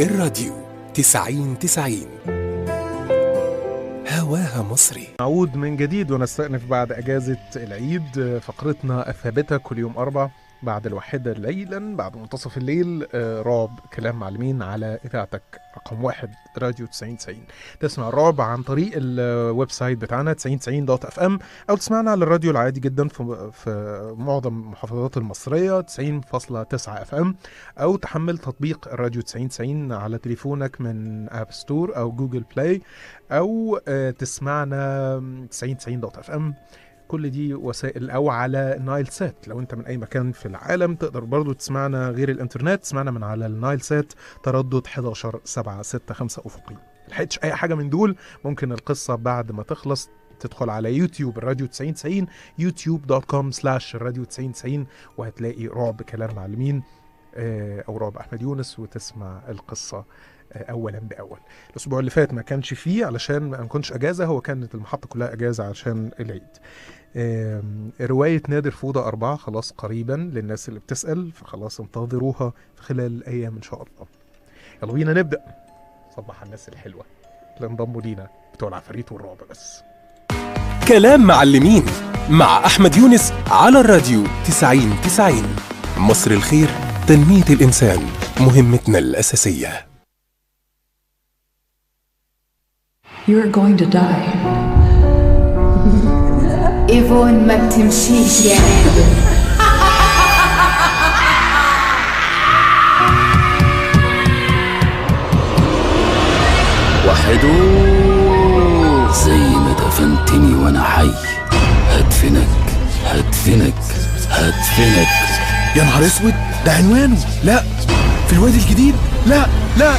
الراديو تسعين تسعين هواها مصري نعود من جديد ونستأنف بعد أجازة العيد فقرتنا الثابتة كل يوم أربع بعد الواحدة ليلا بعد منتصف الليل آه، رعب كلام معلمين على إذاعتك رقم واحد راديو 9090 تسمع الرعب عن طريق الويب سايت بتاعنا 9090 دوت اف ام أو تسمعنا على الراديو العادي جدا في, في معظم المحافظات المصرية 90.9 اف ام أو تحمل تطبيق الراديو 9090 على تليفونك من اب ستور أو جوجل بلاي او آه، تسمعنا 9090 دوت اف ام كل دي وسائل او على نايل سات لو انت من اي مكان في العالم تقدر برضو تسمعنا غير الانترنت تسمعنا من على النايل سات تردد 11 7 6 5 افقي لحقتش اي حاجه من دول ممكن القصه بعد ما تخلص تدخل على يوتيوب الراديو 9090 يوتيوب دوت كوم سلاش الراديو 9090 وهتلاقي رعب كلام معلمين آه، او رعب احمد يونس وتسمع القصه آه، اولا باول الاسبوع اللي فات ما كانش فيه علشان ما كنتش اجازه هو كانت المحطه كلها اجازه عشان العيد آم، رواية نادر فوضى أربعة خلاص قريبا للناس اللي بتسأل فخلاص انتظروها في خلال الأيام إن شاء الله يلا بينا نبدأ صبح على الناس الحلوة اللي انضموا لينا بتوع العفاريت والرعب بس كلام معلمين مع أحمد يونس على الراديو تسعين تسعين مصر الخير تنمية الإنسان مهمتنا الأساسية You're going to die. ايفون ما بتمشيش يا نادر وحدو زي ما دفنتني وانا حي هدفنك هدفنك هدفنك يا نهار اسود ده عنوانه لا في الوادي الجديد لا لا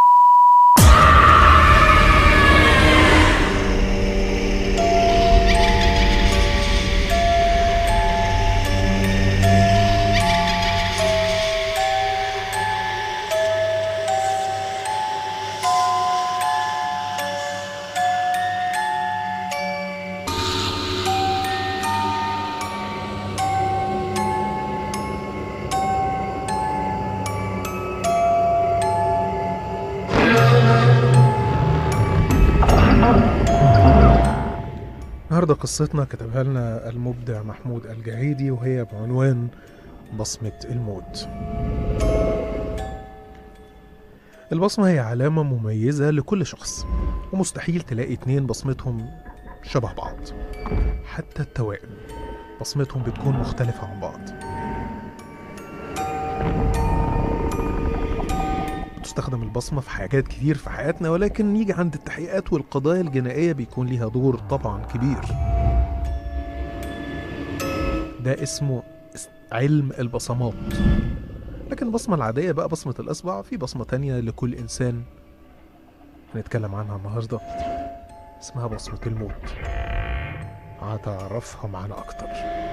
النهاردة قصتنا كتبها لنا المبدع محمود الجهيدي وهي بعنوان بصمة الموت البصمة هي علامة مميزة لكل شخص ومستحيل تلاقي اتنين بصمتهم شبه بعض حتى التوائم بصمتهم بتكون مختلفة عن بعض بتستخدم البصمة في حاجات كتير في حياتنا ولكن نيجي عند التحقيقات والقضايا الجنائية بيكون ليها دور طبعا كبير ده اسمه اس- علم البصمات لكن البصمة العادية بقى بصمة الإصبع في بصمة تانية لكل إنسان هنتكلم عنها النهاردة اسمها بصمة الموت هتعرفها معانا أكتر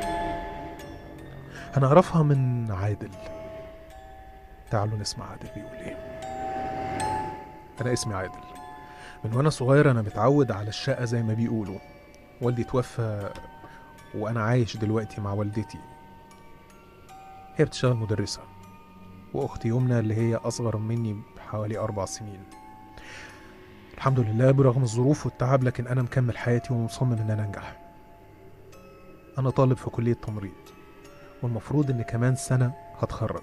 هنعرفها من عادل تعالوا نسمع عادل بيقول ايه انا اسمي عادل من وانا صغير انا متعود على الشقة زي ما بيقولوا والدي توفى وانا عايش دلوقتي مع والدتي هي بتشتغل مدرسة واختي يمنى اللي هي اصغر مني بحوالي اربع سنين الحمد لله برغم الظروف والتعب لكن انا مكمل حياتي ومصمم ان انا انجح انا طالب في كلية تمريض والمفروض ان كمان سنة هتخرج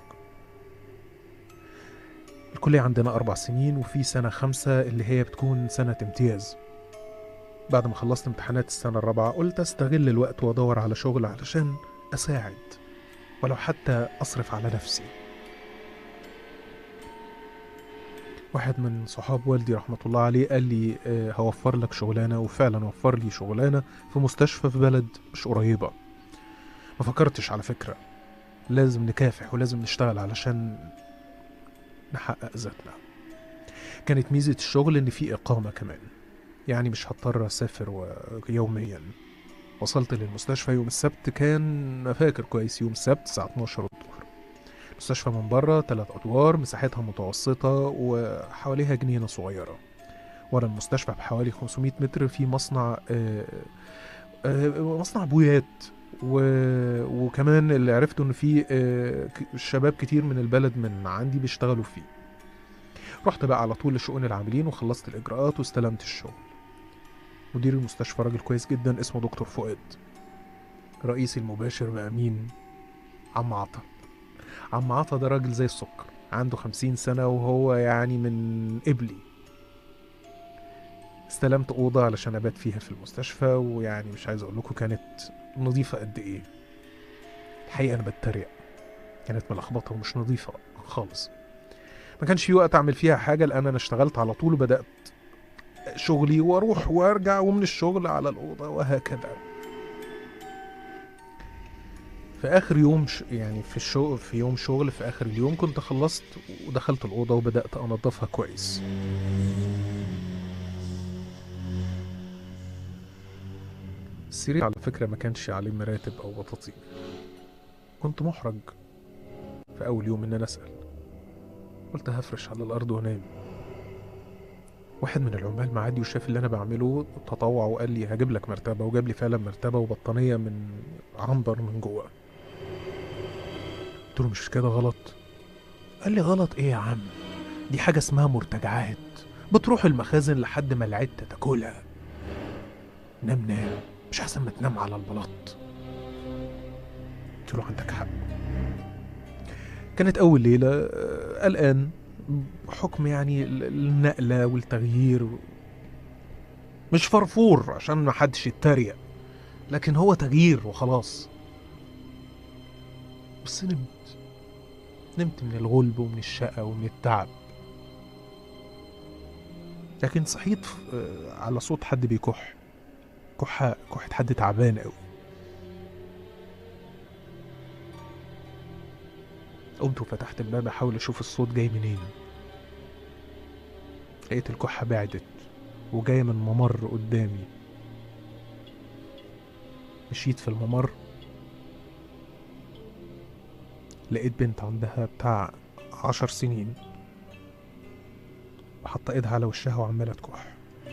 الكلية عندنا أربع سنين وفي سنة خمسة اللي هي بتكون سنة امتياز بعد ما خلصت امتحانات السنة الرابعة قلت أستغل الوقت وأدور على شغل علشان أساعد ولو حتى أصرف على نفسي واحد من صحاب والدي رحمة الله عليه قال لي آه، هوفر لك شغلانة وفعلا وفر لي شغلانة في مستشفى في بلد مش قريبة ما فكرتش على فكرة لازم نكافح ولازم نشتغل علشان نحقق ذاتنا كانت ميزة الشغل إن في إقامة كمان يعني مش هضطر أسافر و- يوميا وصلت للمستشفى يوم السبت كان أنا فاكر كويس يوم السبت الساعة 12 الظهر المستشفى من بره تلات أدوار مساحتها متوسطة وحواليها جنينة صغيرة ورا المستشفى بحوالي 500 متر في مصنع آه، آه، مصنع بويات و... وكمان اللي عرفته ان في آه، ك- شباب كتير من البلد من عندي بيشتغلوا فيه رحت بقى على طول لشؤون العاملين وخلصت الإجراءات واستلمت الشغل مدير المستشفى راجل كويس جدا اسمه دكتور فؤاد رئيسي المباشر بقى مين عم عطا عم عطا ده راجل زي السكر عنده خمسين سنة وهو يعني من قبلي استلمت أوضة علشان أبات فيها في المستشفى ويعني مش عايز أقول لكم كانت نظيفة قد إيه الحقيقة أنا بتريق كانت ملخبطة ومش نظيفة خالص ما كانش في وقت أعمل فيها حاجة لأن أنا اشتغلت على طول وبدأت شغلي وأروح وأرجع ومن الشغل على الأوضة وهكذا في آخر يوم ش... يعني في الشغل في يوم شغل في آخر اليوم كنت خلصت ودخلت الأوضة وبدأت أنظفها كويس السرير على فكرة ما كانش عليه مراتب أو بطاطين كنت محرج في أول يوم إن أنا أسأل قلت هفرش على الأرض وأنام واحد من العمال معدي وشاف اللي أنا بعمله تطوع وقال لي هجيب لك مرتبة وجاب لي فعلا مرتبة وبطانية من عنبر من جوه قلت له مش كده غلط قال لي غلط ايه يا عم دي حاجة اسمها مرتجعات بتروح المخازن لحد ما العدة تاكلها نام نام مش احسن ما تنام على البلاط قلت له عندك حق كانت اول ليله آه، قلقان بحكم يعني ال- النقله والتغيير مش فرفور عشان ما حدش يتريق لكن هو تغيير وخلاص بس نمت نمت من الغلب ومن الشقة ومن التعب لكن صحيت آه، على صوت حد بيكح كحة كحة حد تعبان قوي قمت وفتحت الباب احاول اشوف الصوت جاي منين لقيت الكحة بعدت وجاية من ممر قدامي مشيت في الممر لقيت بنت عندها بتاع عشر سنين حاطة ايدها على وشها وعمالة تكح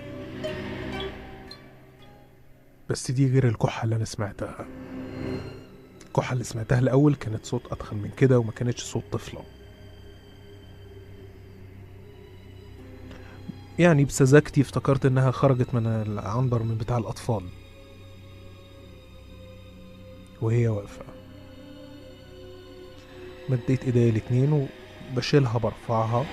بس دي غير الكحة اللي أنا سمعتها الكحة اللي سمعتها الأول كانت صوت أضخم من كده وما كانتش صوت طفلة يعني بسذاجتي افتكرت إنها خرجت من العنبر من بتاع الأطفال وهي واقفة مديت ايديا الاتنين وبشيلها برفعها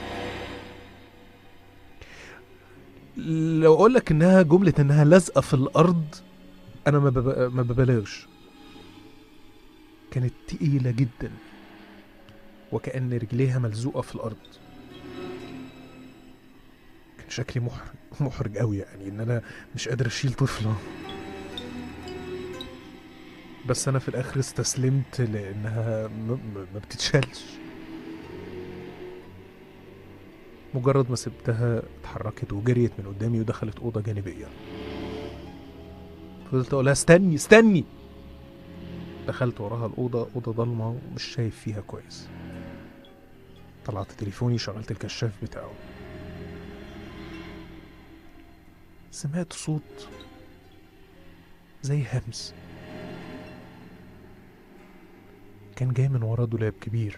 لو اقول لك انها جمله انها لازقه في الارض انا ما بب- ما ببالغش كانت تقيله جدا وكأن رجليها ملزوقه في الارض كان شكلي محرج محرج قوي يعني ان انا مش قادر اشيل طفله بس انا في الاخر استسلمت لانها م- م- ما بتتشالش مجرد ما سبتها اتحركت وجريت من قدامي ودخلت اوضه جانبيه فضلت اقول لها استني استني دخلت وراها الاوضه اوضه ضلمه ومش شايف فيها كويس طلعت تليفوني شغلت الكشاف بتاعه سمعت صوت زي همس كان جاي من ورا دولاب كبير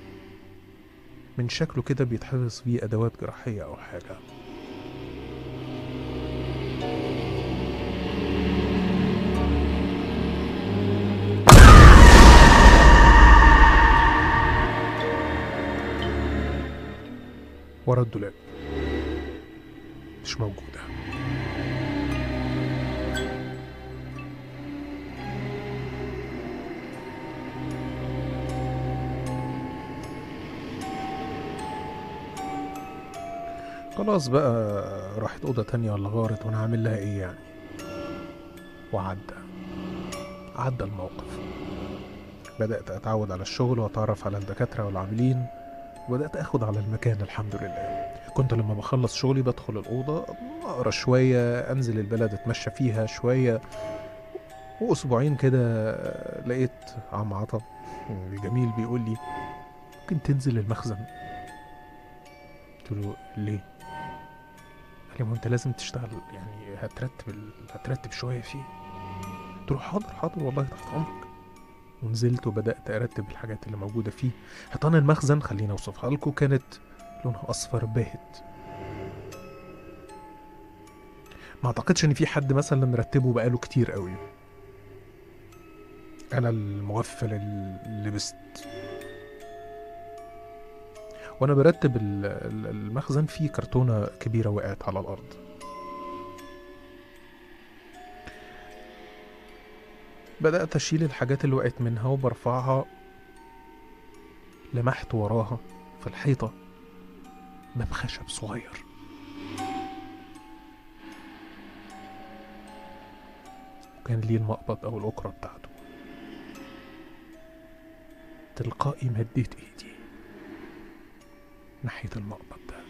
من شكله كده بيتحفظ فيه أدوات جراحية أو حاجة ورا الدولاب مش موجودة خلاص بقى راحت أوضة تانية ولا غارت وأنا عامل لها إيه يعني وعدى عدى الموقف بدأت أتعود على الشغل وأتعرف على الدكاترة والعاملين وبدأت أخد على المكان الحمد لله كنت لما بخلص شغلي بدخل الأوضة أقرأ شوية أنزل البلد أتمشى فيها شوية وأسبوعين كده لقيت عم عطا جميل بيقول لي ممكن تنزل المخزن قلت له ليه؟ قال لي ما انت لازم تشتغل يعني هترتب ال... هترتب شويه فيه قلت له حاضر حاضر والله تحت امرك ونزلت وبدات ارتب الحاجات اللي موجوده فيه حيطان المخزن خليني اوصفها لكم كانت لونها اصفر باهت ما اعتقدش ان في حد مثلا مرتبه بقاله كتير قوي انا المغفل اللي لبست وانا برتب ال- ال- المخزن في كرتونه كبيره وقعت على الارض بدات اشيل الحاجات اللي وقعت منها وبرفعها لمحت وراها في الحيطه باب خشب صغير وكان ليه المقبض او الاكره بتاعته تلقائي مديت ايدي ناحية المقبض ده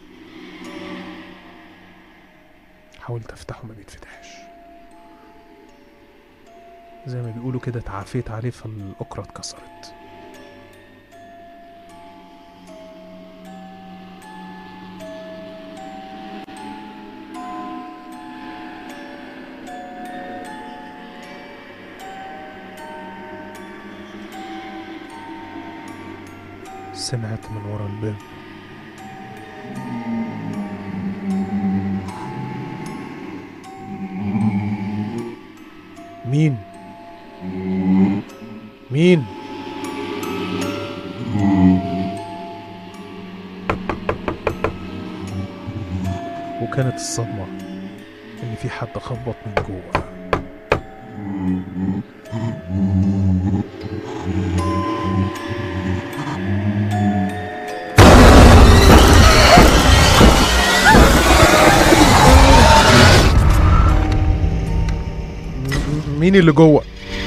حاولت افتحه ما بيتفتحش زي ما بيقولوا كده اتعافيت عليه فالأكرة اتكسرت سمعت من ورا الباب مين مين وكانت الصدمة إن في حد خبط من جوه م- مين اللي جوه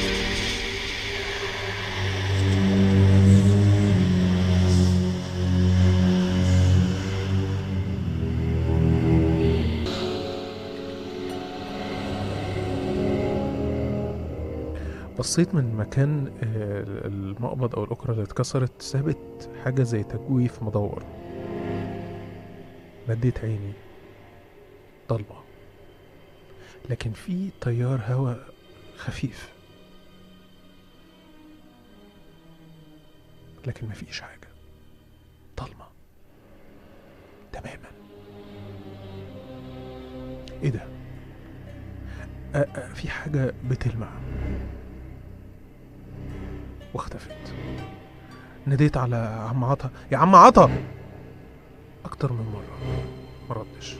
بصيت من مكان آه، المقبض او الاكره اللي اتكسرت سابت حاجه زي تجويف مدور مديت عيني ضلمه لكن في تيار هواء خفيف لكن مفيش حاجه ضلمه تماما ايه ده أ- أ- في حاجه بتلمع واختفت ناديت على عم عطا يا عم عطا اكتر من مره مردش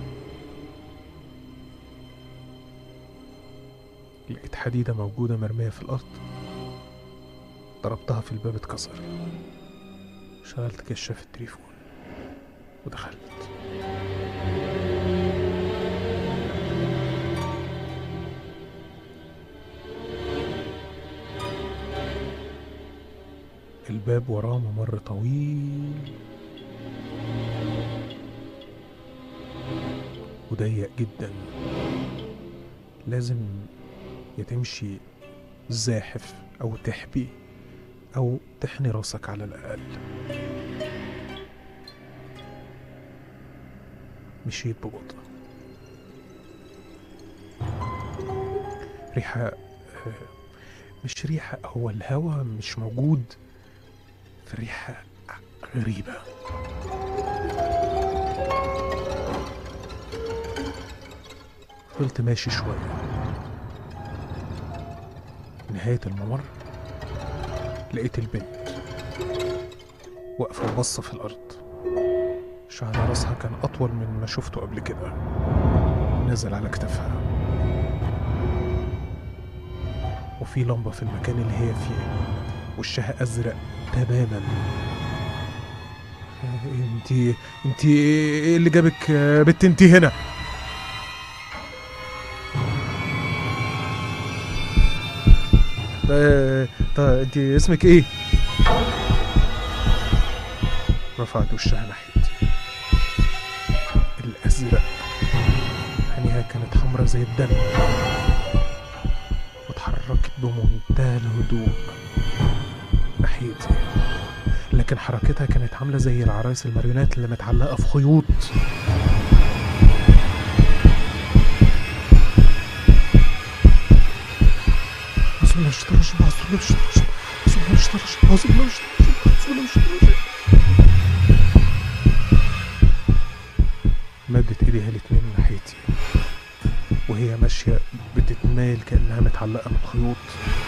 لقيت حديدة موجودة مرمية في الأرض ضربتها في الباب اتكسر شغلت كشاف التليفون ودخلت الباب وراه ممر طويل وضيق جدا لازم يا تمشي زاحف أو تحبي أو تحني راسك على الأقل مشيت ببطء ريحة آه، مش ريحة هو الهوا مش موجود في ريحة غريبة فضلت ماشي شوية نهاية الممر لقيت البنت واقفة وبصة في الأرض شعر راسها كان أطول من ما شفته قبل كده نزل على كتافها وفي لمبة في المكان اللي هي فيه وشها أزرق تماما انتي انتي ايه اللي جابك يا بت انتي هنا آه، طيب انت اسمك ايه؟ رفعت وشها ناحيتي الازرق عينيها كانت حمرا زي الدم واتحركت بمنتهى الهدوء ناحيتي لكن حركتها كانت عاملة زي العرايس الماريونات اللي متعلقة في خيوط أعوذ بالله من الشيطان الرجيم أعوذ بالله من الشيطان الرجيم أعوذ بالله من الشيطان الرجيم أعوذ بالله من الشيطان الرجيم أعوذ بالله من الشيطان الرجيم مدت ايديها الاتنين ناحيتي وهي ماشية بتتمايل كأنها متعلقة من خيوط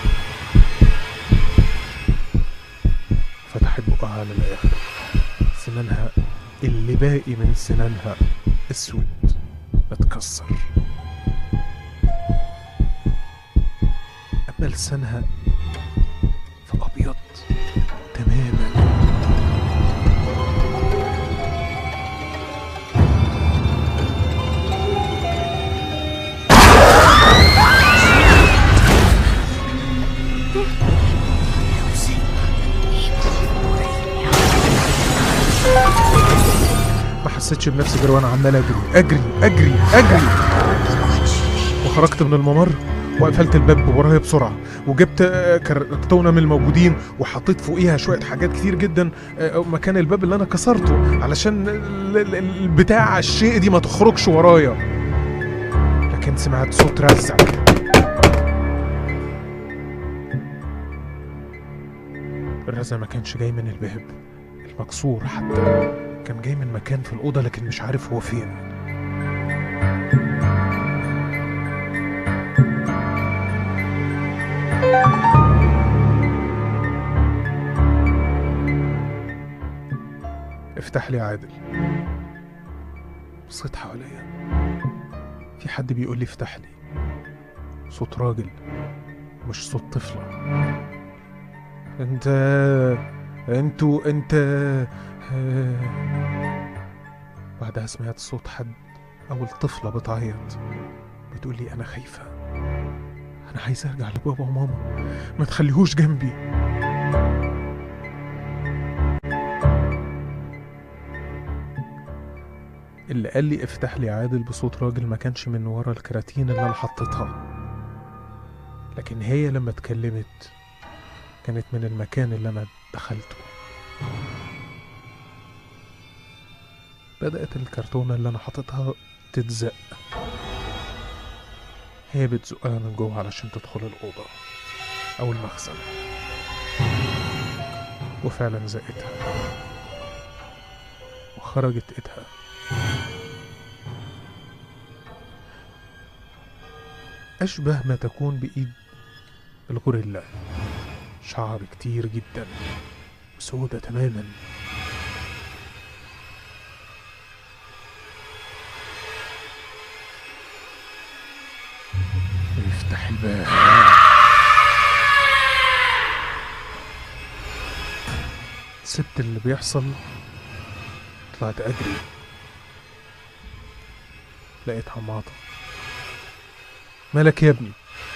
فتحت بقها على الآخر سنانها اللي باقي من سنانها اسود متكسر أما لسانها فأبيض تماما ما حسيتش بنفسي غير وانا عمال اجري اجري اجري اجري وخرجت من الممر وقفلت الباب ورايا بسرعه وجبت آه، كرتونه من الموجودين وحطيت فوقيها شويه حاجات كتير جدا آه، مكان الباب اللي انا كسرته علشان ال- ال- ال- البتاع الشيء دي ما تخرجش ورايا لكن سمعت صوت رزع الرزع ما كانش جاي من الباب المكسور حتى كان جاي من مكان في الأوضة لكن مش عارف هو فين افتح لي يا عادل بصيت حواليا في حد بيقول لي افتح لي صوت راجل مش صوت طفلة انت انتوا انت آه. بعدها سمعت صوت حد أو الطفلة بتعيط بتقول لي أنا خايفة أنا عايزة أرجع لبابا وماما ما تخليهوش جنبي اللي قال لي افتح لي عادل بصوت راجل ما كانش من ورا الكراتين اللي انا حطيتها لكن هي لما اتكلمت كانت من المكان اللي انا دخلته بدأت الكرتونة اللي أنا حاططها تتزق هي بتزقها من جوه علشان تدخل الأوضة أو المخزن وفعلا زقتها وخرجت إيدها أشبه ما تكون بإيد الغوريلا شعر كتير جدا وسودة تماما يفتح الباب سبت اللي بيحصل طلعت أجري لقيت عماطة مالك يا ابني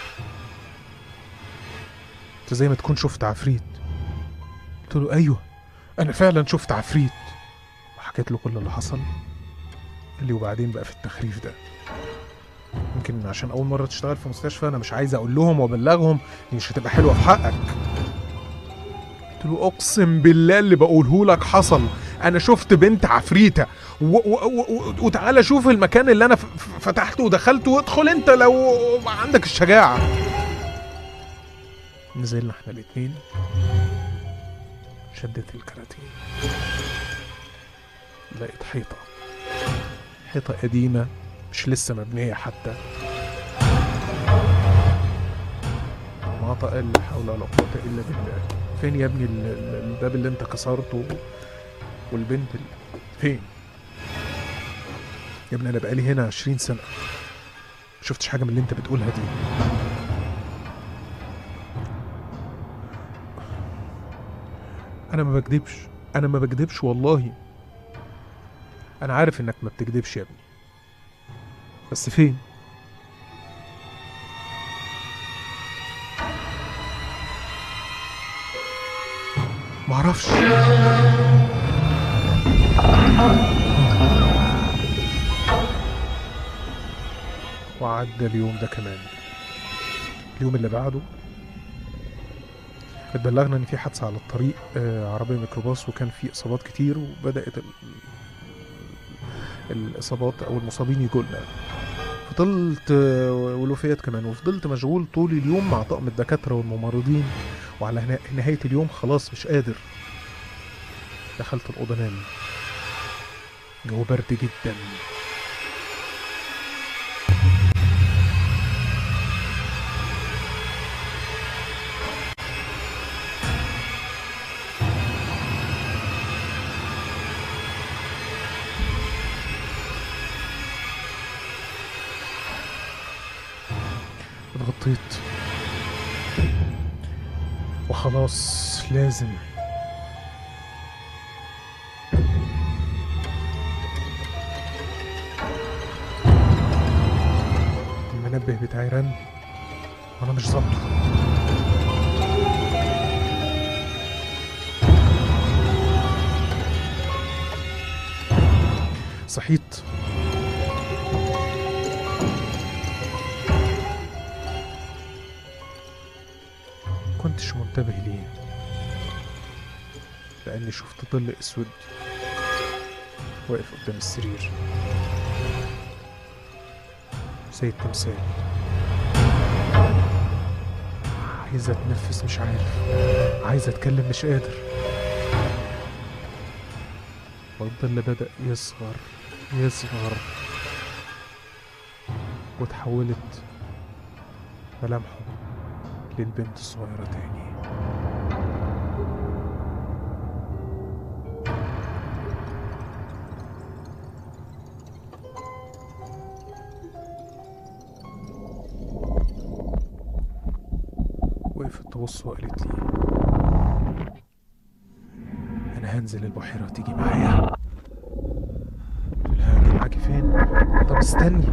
انت زي ما تكون شفت عفريت قلت له ايوه انا فعلا شفت عفريت وحكيت له كل اللي حصل قال لي وبعدين بقى في التخريف ده يمكن عشان اول مره تشتغل في مستشفى انا مش عايز اقول لهم وابلغهم دي مش هتبقى حلوه في حقك قلت له اقسم بالله اللي بقوله لك حصل انا شفت بنت عفريته و- و- و- و- وتعالى شوف المكان اللي انا ف- ف- فتحته ودخلته وادخل انت لو عندك الشجاعه نزلنا احنا الاتنين شدت الكراتين لقيت حيطة حيطة قديمة مش لسه مبنية حتى ما قال لا حول ولا قوة إلا بالله فين يا ابني ال- ال- الباب اللي انت كسرته والبنت اللي فين يا ابني انا بقالي هنا عشرين سنة شفتش حاجة من اللي انت بتقولها دي انا ما بكدبش انا ما بكدبش والله انا عارف انك ما بتكدبش يا ابني بس فين معرفش وعدى اليوم ده كمان اليوم اللي بعده اتبلغنا ان في حادثه على الطريق آه، عربيه ميكروباص وكان في اصابات كتير وبدات ال- الاصابات او المصابين يجولنا فضلت آه، والوفيات كمان وفضلت مشغول طول اليوم مع طاقم الدكاتره والممرضين وعلى هنا- نهايه اليوم خلاص مش قادر دخلت الاوضه نام جو برد جدا اتخطيت وخلاص لازم المنبه بتاعي رن وانا مش ظابطه صحيت كنتش منتبه ليه لأني شفت ظل أسود واقف قدام السرير زي التمثال عايز اتنفس مش عارف عايز اتكلم مش قادر والظل بدأ يصغر يصغر وتحولت ملامحه للبنت الصغيرة تاني وقفت تبص وقالت لي انا هنزل البحيرة تيجي معايا قلت لها اجي معاكي فين طب استني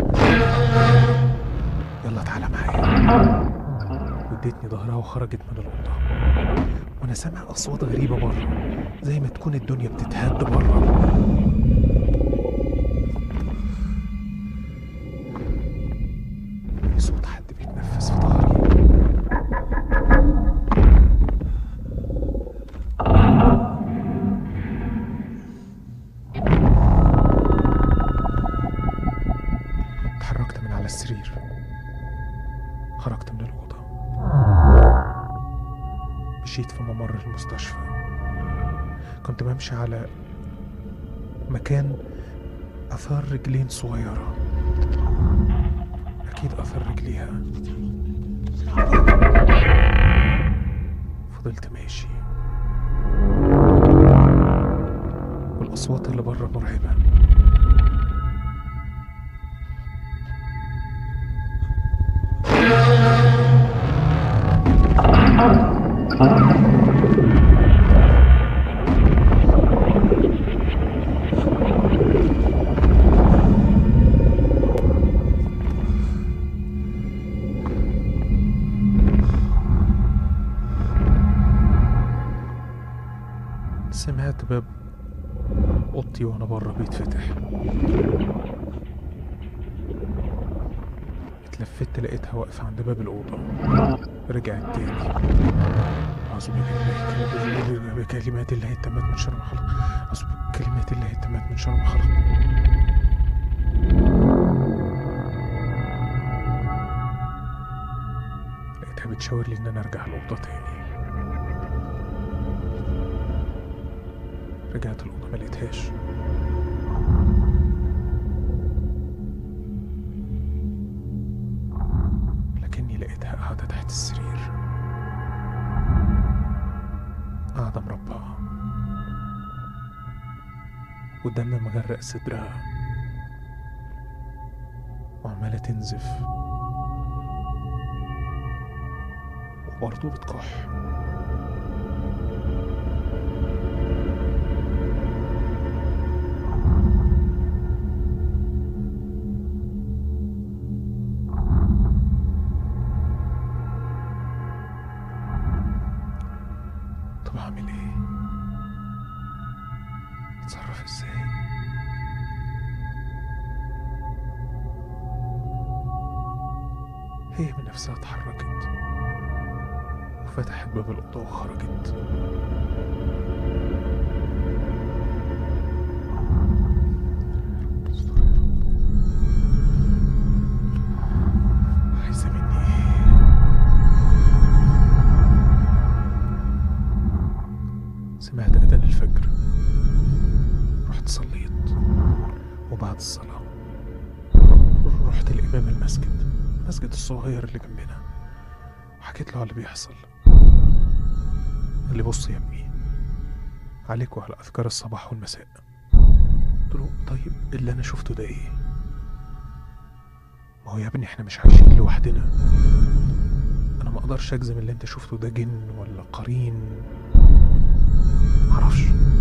يلا تعالى معايا وادتني ظهرها وخرجت من الأوضة وأنا سامع أصوات غريبة بره زي ما تكون الدنيا بتتهد بره في صوت حد بيتنفس في ظهري اتحركت من على السرير خرجت من الأوضة مشيت في ممر المستشفى كنت بمشي على مكان أثار رجلين صغيرة أكيد أثر رجليها فضلت ماشي والأصوات اللي بره مرعبة سمعت باب اوضتي وانا بره بيتفتح اتلفت لقيتها واقفة عند باب الأوضة رجعت تاني أعوذ بالله بكلمات الله التامات من شر ما خلق أعوذ بكلمات الله التامات من شر ما خلق لقيتها بتشاور لي إن أنا أرجع الأوضة تاني رجعت الأوضة ما لقيتهاش لكني لقيتها قاعدة تحت السرير قاعدة مربعة والدم مغرق صدرها وعمالة تنزف وبرضه بتكح طب اعمل ايه اتصرف ازاي هي من نفسها اتحركت وفتحت باب الأوضة وخرجت استر يا رب. عايزة مني ايه سمعت أذان الفجر رحت صليت وبعد الصلاة رحت لإمام المسجد المسجد الصغير اللي جنبنا وحكيت له على اللي بيحصل قال لي بص يا ابني عليك وعلى أذكار الصباح والمساء قلت له طيب اللي أنا شفته ده إيه ما هو يا ابني احنا مش عايشين لوحدنا انا ما اقدرش اجزم اللي انت شفته ده جن ولا قرين معرفش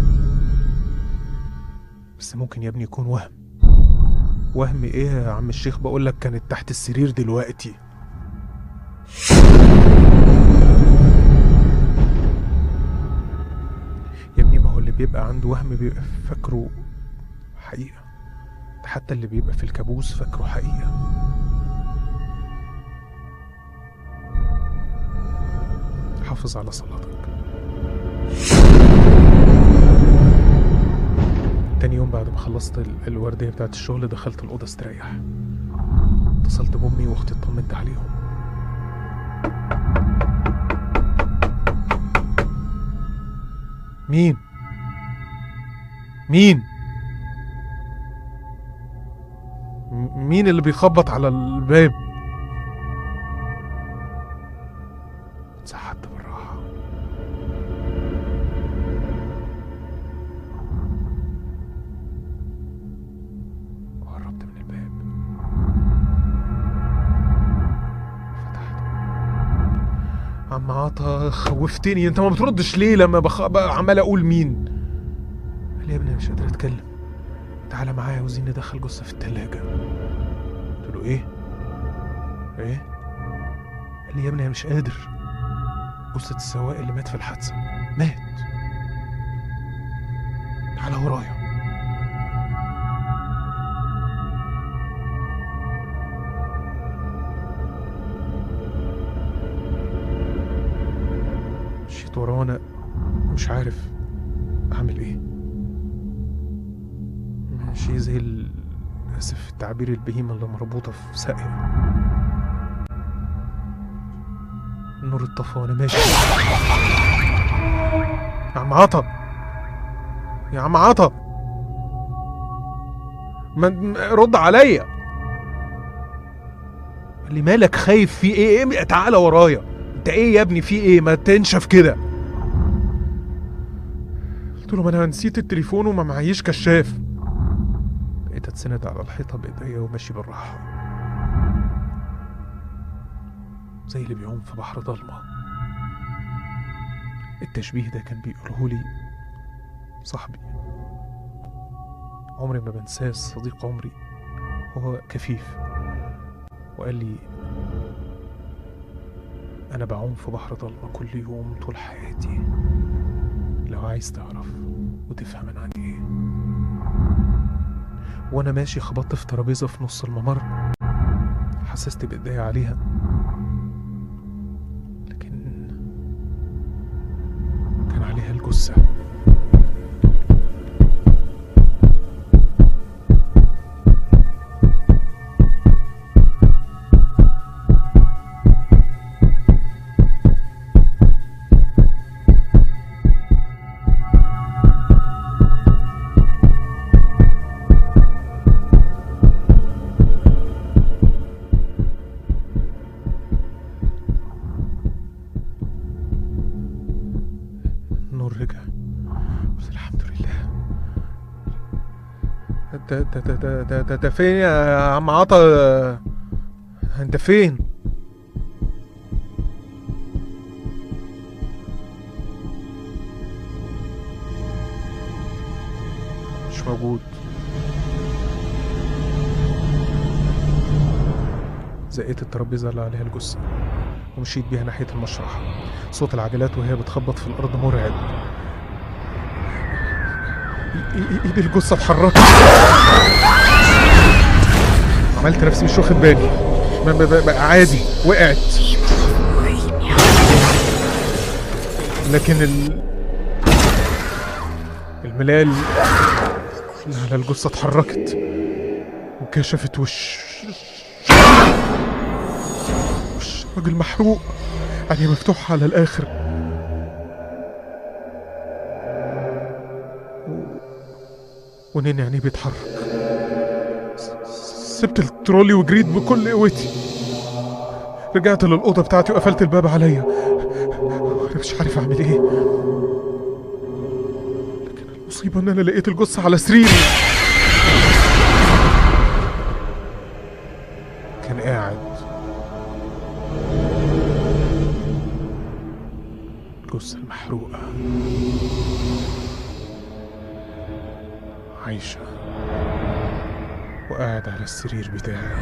بس ممكن يا ابني يكون وهم وهم ايه يا عم الشيخ بقول لك كانت تحت السرير دلوقتي يا ابني ما هو اللي بيبقى عنده وهم بيبقى فاكره حقيقة ده حتى اللي بيبقى في الكابوس فاكره حقيقة حافظ على صلاتك تاني يوم بعد ما خلصت ال- الوردية بتاعت الشغل دخلت الأوضة استريح اتصلت بأمي وأختي اطمنت عليهم مين؟ مين؟ م- مين اللي بيخبط على الباب؟ اتسحبت بالراحة وقربت من الباب فتحته عم عطا خوفتني انت ما بتردش ليه لما بخ... بقى عمال اقول مين قال لي يا ابني أنا مش قادر اتكلم تعالى معايا عاوزين ندخل جثه في التلاجة قلت له ايه ايه قال لي يا ابني انا مش قادر جثه السواق اللي مات في الحادثه مات تعالى ورايا مشيت وراه وانا مش عارف اعمل ايه ماشي زي ال... اسف في التعبير البهيمة اللي مربوطة في ساقية النور اتطفى وانا ماشي يا عم عطا يا عم عطا ما رد عليا قال لي مالك خايف في ايه ايه تعالى ورايا انت ايه يا ابني في ايه ما تنشف كده قلت له ما انا نسيت التليفون وما معيش كشاف بقيت اتسند على الحيطه بايديا وماشي بالراحه زي اللي بيعوم في بحر ضلمه التشبيه ده كان بيقوله لي صاحبي عمري ما بنساه صديق عمري هو كفيف وقال لي أنا بعوم في بحر ضلمة كل يوم طول حياتي لو عايز تعرف وتفهم أنا عن إيه وأنا ماشي خبطت في ترابيزة في نص الممر حسست بإيديا عليها لكن كان عليها الجثة النور رجع قلت الحمد لله انت انت انت انت- انت انت- انت فين يا عم عطا انت فين مش موجود زقيت الترابيزه اللي عليها الجثه ومشيت بيها ناحيه المشرحه صوت العجلات وهي بتخبط في الارض مرعب إي- إي- ايد الجثه اتحركت عملت نفسي مش واخد بالي ب- ب- بقى عادي وقعت لكن ال... الملاية اللي على الجثة اتحركت وكشفت وش وش راجل محروق عينيه مفتوحة على الآخر و- ونين عينيه بيتحرك س- سبت الترولي وجريت بكل قوتي رجعت للأوضة بتاعتي وقفلت الباب عليا أنا مش عارف أعمل إيه لكن المصيبة إن أنا لقيت الجثة على سريري كان محروقة عايشة وقاعد على السرير بتاعي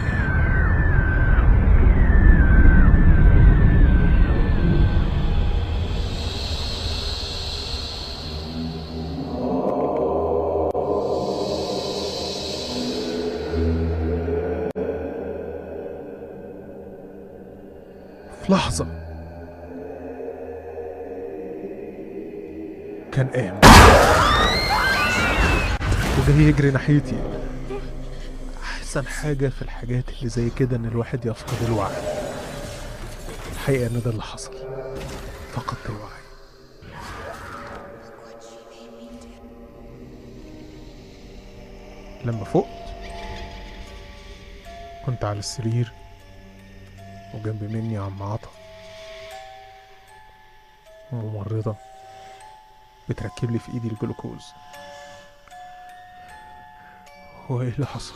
في لحظة كان قام وجاي يجري ناحيتي أحسن حاجة في الحاجات اللي زي كده إن الواحد يفقد الوعي الحقيقة إن ده اللي حصل فقدت الوعي لما فقت كنت على السرير وجنب مني عم عطا وممرضة بتركب لي في ايدي الجلوكوز هو ايه اللي حصل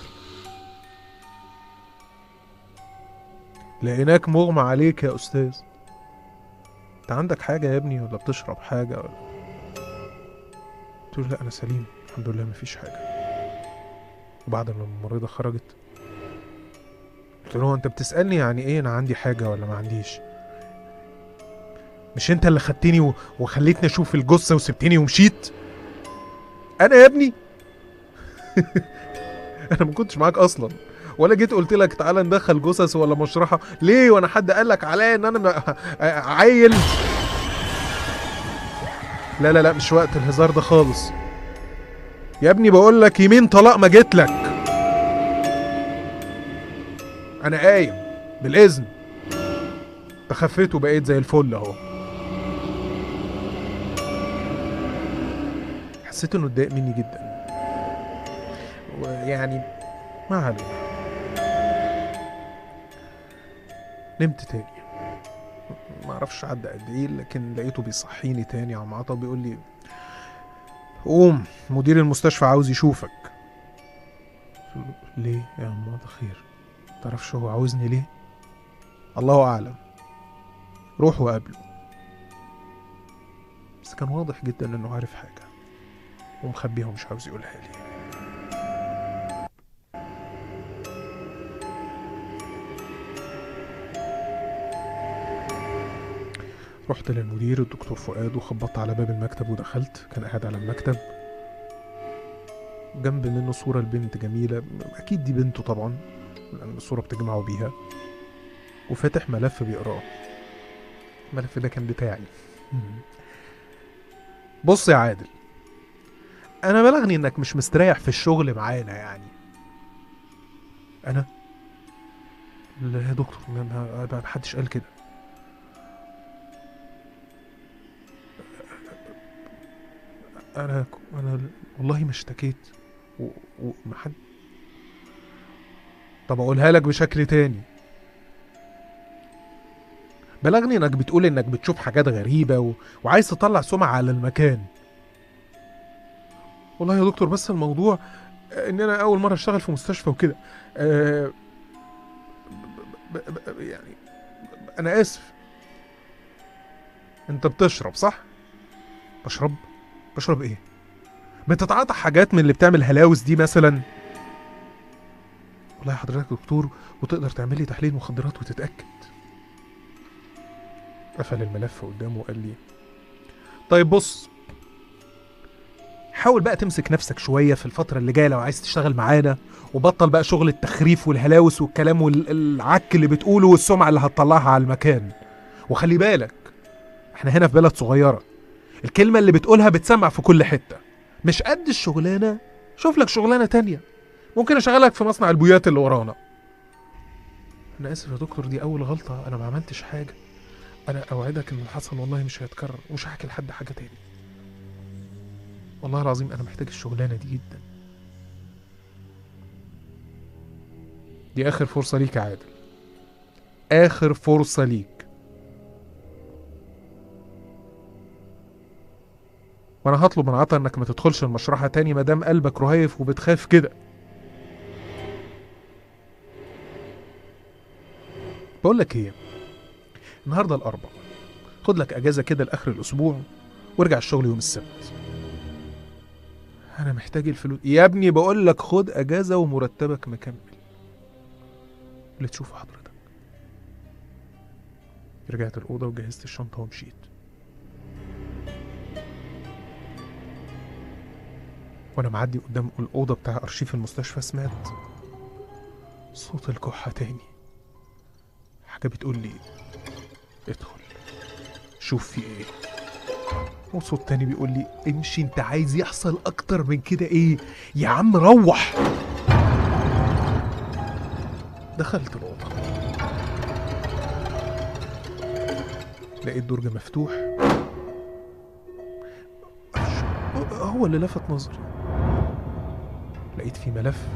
لقيناك مغمى عليك يا استاذ انت عندك حاجة يا ابني ولا بتشرب حاجة ولا قلت له لا انا سليم الحمد لله مفيش حاجة وبعد ما الممرضة خرجت قلت له انت بتسألني يعني ايه انا عندي حاجة ولا ما عنديش مش انت اللي خدتني و... وخليتني اشوف الجثة وسبتني ومشيت انا يا ابني انا ما كنتش معاك اصلا ولا جيت قلت لك تعالى ندخل جثث ولا مشرحة ليه وانا حد قال لك عليا ان انا م- عيل لا لا لا مش وقت الهزار ده خالص يا ابني بقول لك يمين طلاق ما جيت لك انا قايم بالاذن تخفيت وبقيت زي الفل اهو حسيت انه اتضايق مني جدا ويعني ما علينا نمت تاني ما اعرفش عدى قد ايه لكن لقيته بيصحيني تاني يا عم عطا بيقول لي قوم مدير المستشفى عاوز يشوفك قلت له، ليه يا عم عطا خير تعرفش هو عاوزني ليه الله اعلم روح وقابله بس كان واضح جدا انه عارف حاجه ومخبيها ومش عاوز يقولها لي رحت للمدير الدكتور فؤاد وخبطت على باب المكتب ودخلت كان قاعد على المكتب جنب منه صورة لبنت جميلة أكيد دي بنته طبعا لأن الصورة بتجمعه بيها وفاتح ملف بيقراه الملف ده كان بتاعي بص يا عادل أنا بلغني إنك مش مستريح في الشغل معانا يعني أنا لا يا دكتور ما- ما ما حدش قال كده انا انا والله ما اشتكيت و- وما حد طب اقولها لك بشكل تاني بلغني انك بتقول انك بتشوف حاجات غريبة و... وعايز تطلع سمعة على المكان والله يا دكتور بس الموضوع ان انا اول مرة اشتغل في مستشفى وكده أه... ب... ب... ب... يعني انا اسف انت بتشرب صح بشرب بشرب ايه بتتعاطى حاجات من اللي بتعمل هلاوس دي مثلا والله حضرتك دكتور وتقدر تعمل لي تحليل مخدرات وتتاكد قفل الملف قدامه وقال لي طيب بص حاول بقى تمسك نفسك شوية في الفترة اللي جاية لو عايز تشتغل معانا وبطل بقى شغل التخريف والهلاوس والكلام والعك اللي بتقوله والسمعة اللي هتطلعها على المكان وخلي بالك احنا هنا في بلد صغيرة الكلمة اللي بتقولها بتسمع في كل حتة مش قد الشغلانة شوف لك شغلانة تانية ممكن اشغلك في مصنع البويات اللي ورانا انا اسف يا دكتور دي اول غلطة انا ما عملتش حاجة انا اوعدك ان اللي حصل والله مش هيتكرر ومش هحكي لحد حاجة تاني والله العظيم انا محتاج الشغلانة دي جدا دي اخر فرصة ليك يا عادل اخر فرصة ليك وانا هطلب من عطا انك ما تدخلش المشرحة تاني مادام قلبك رهيف وبتخاف كده بقول لك ايه النهارده الاربع خد لك اجازه كده لاخر الاسبوع وارجع الشغل يوم السبت انا محتاج الفلوس يا ابني بقول لك خد اجازه ومرتبك مكمل اللي تشوفه حضرتك رجعت الاوضه وجهزت الشنطه ومشيت وانا معدي قدام الاوضه بتاع ارشيف المستشفى سمعت صوت الكحه تاني حاجه بتقول لي ادخل شوف في ايه وصوت تاني بيقول لي امشي انت عايز يحصل اكتر من كده ايه يا عم روح دخلت الاوضه لقيت درج مفتوح هو اللي لفت نظري لقيت فيه ملف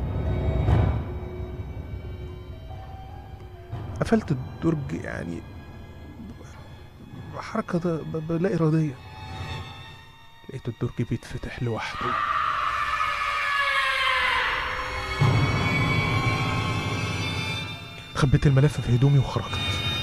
قفلت الدرج يعني حركة ده- ب- ب- لا إرادية لقيت الدرج بيتفتح لوحده خبيت الملف في هدومي وخرجت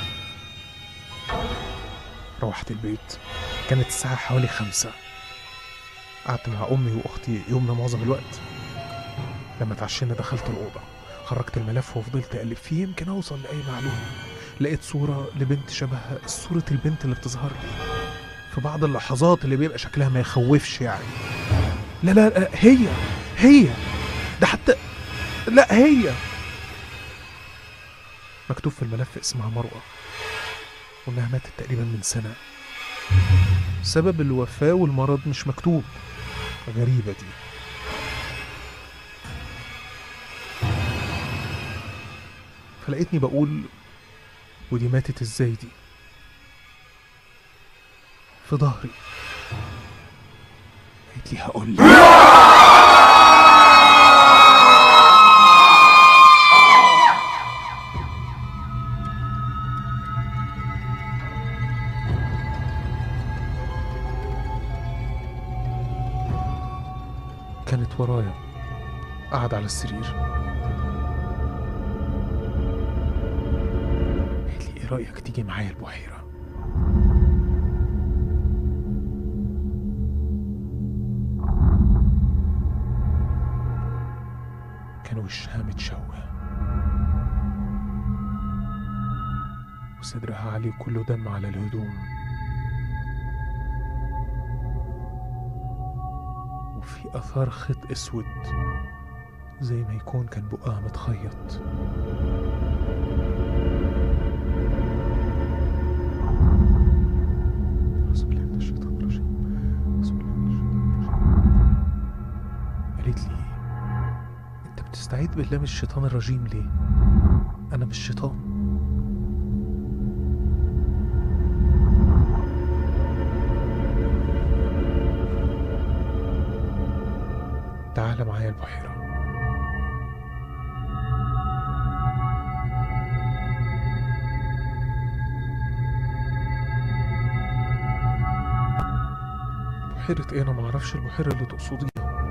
روحت البيت كانت الساعة حوالي خمسة قعدت مع أمي وأختي يومنا معظم الوقت لما اتعشينا دخلت الأوضة خرجت الملف وفضلت أقلب فيه يمكن أوصل لأي معلومة لقيت صورة لبنت شبه صورة البنت اللي بتظهر لي في بعض اللحظات اللي بيبقى شكلها ما يخوفش يعني لا لا, لا هي هي ده حتى لا هي مكتوب في الملف اسمها مروة وإنها ماتت تقريبا من سنة سبب الوفاة والمرض مش مكتوب غريبة دي فلقيتني بقول ودي ماتت ازاي دي في ظهري قالت لي هقول لك كانت ورايا قاعد على السرير قالت لي ايه رأيك تيجي معايا البحيرة كان وشها متشوه وصدرها عليه كله دم على الهدوم وفي أثار خيط أسود زي ما يكون كان بقها متخيط أعوذ بالله من الشيطان الرجيم أعوذ بالله من الشيطان الرجيم قالت لي أنت بتستعيذ بالله من الشيطان الرجيم ليه؟ أنا مش شيطان تعال معايا البحيرة بحيرة ايه انا معرفش البحيرة اللي تقصديها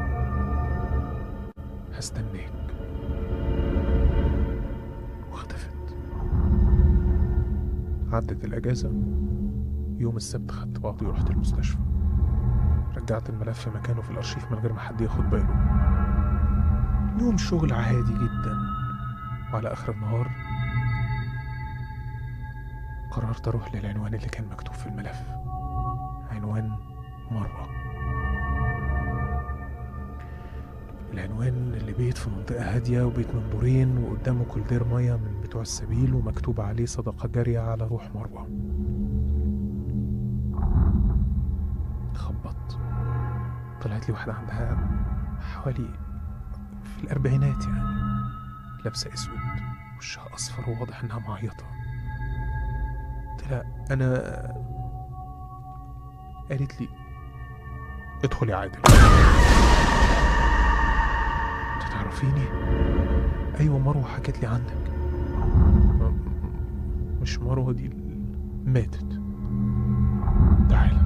هستناك واختفت عدت الأجازة يوم السبت خدت بعضي ورحت المستشفى رجعت الملف مكانه في الأرشيف من غير ما حد ياخد باله يوم شغل عادي جدا وعلى آخر النهار قررت أروح للعنوان اللي كان مكتوب في الملف عنوان مرة العنوان اللي بيت في منطقة هادية وبيت من دورين وقدامه كولدير مية من بتوع السبيل ومكتوب عليه صدقة جارية على روح مروة خبط طلعت لي واحدة عندها حوالي في الأربعينات يعني لابسة أسود وشها أصفر وواضح إنها معيطة قلت لها أنا قالت لي ادخل يا عادل انت تعرفيني ايوه مروه حكت لي عنك م- مش مروه دي ال- ماتت تعالى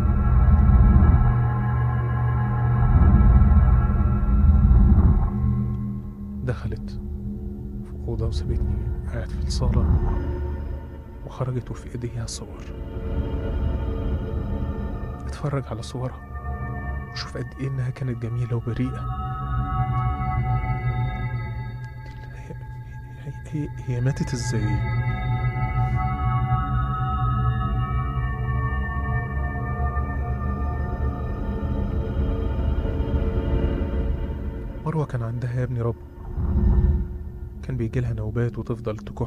دخلت في أوضة وسابتني قاعد في الصالة وخرجت وفي إيديها صور اتفرج على صورها واشوف قد ايه انها كانت جميله وبريئه هي, هي, هي, هي ماتت ازاي مروه كان عندها يا ابني رب كان بيجي لها نوبات وتفضل تكح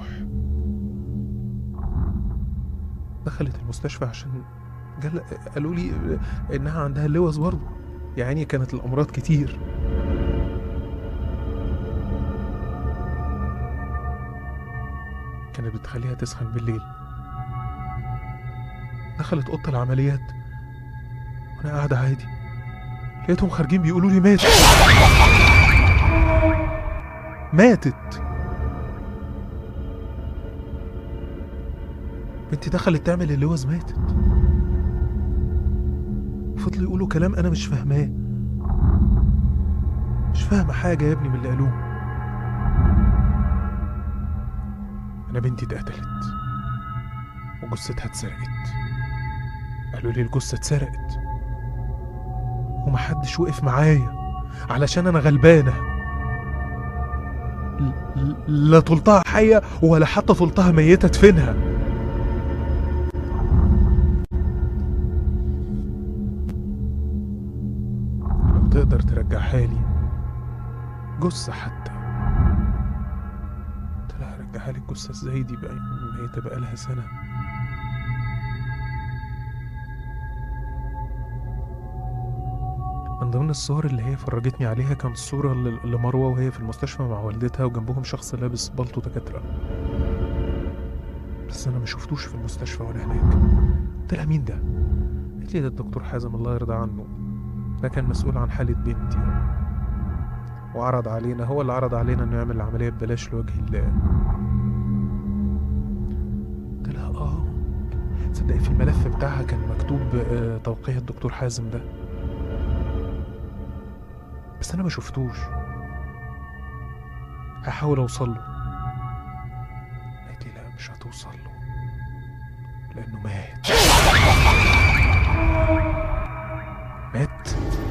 دخلت المستشفى عشان جل... قالوا لي انها عندها اللوز برضه يعني كانت الامراض كتير كانت بتخليها تسخن بالليل دخلت اوضه العمليات وانا قاعده عادي لقيتهم خارجين بيقولوا لي ماتت ماتت بنتي دخلت تعمل اللوز ماتت فضلوا يقولوا كلام انا مش فاهماه مش فاهمه حاجه يا ابني من اللي قالوه انا بنتي اتقتلت وجثتها اتسرقت قالوا لي الجثه اتسرقت ومحدش وقف معايا علشان انا غلبانه ل- ل- لا طلتها حيه ولا حتى طلتها ميته ادفنها لو تقدر ترجعها لي جثة حتى قلت لها رجعها لي الجثة ازاي دي بقى ميتة بقالها سنة من ضمن الصور اللي هي فرجتني عليها كانت صورة ل- لمروة وهي في المستشفى مع والدتها وجنبهم شخص لابس بلطو دكاترة بس أنا ما شفتوش في المستشفى ولا هناك قلت لها مين ده؟ قالت لي ده الدكتور حازم الله يرضى عنه ده كان مسؤول عن حالة بنتي وعرض علينا هو اللي عرض علينا انه يعمل العملية ببلاش لوجه الله قلت لها اه تصدقي في الملف بتاعها كان مكتوب آه، توقيع الدكتور حازم ده بس انا ما شفتوش هحاول اوصل له قالت لي لا مش هتوصل له لانه مات مات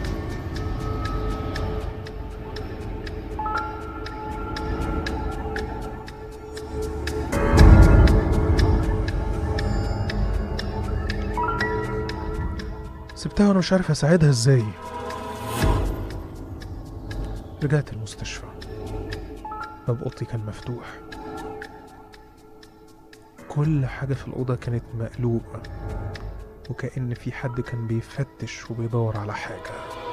سبتها وانا مش عارف اساعدها ازاي رجعت المستشفى باب اوضتي كان مفتوح كل حاجة في الأوضة كانت مقلوبة وكأن في حد كان بيفتش وبيدور على حاجة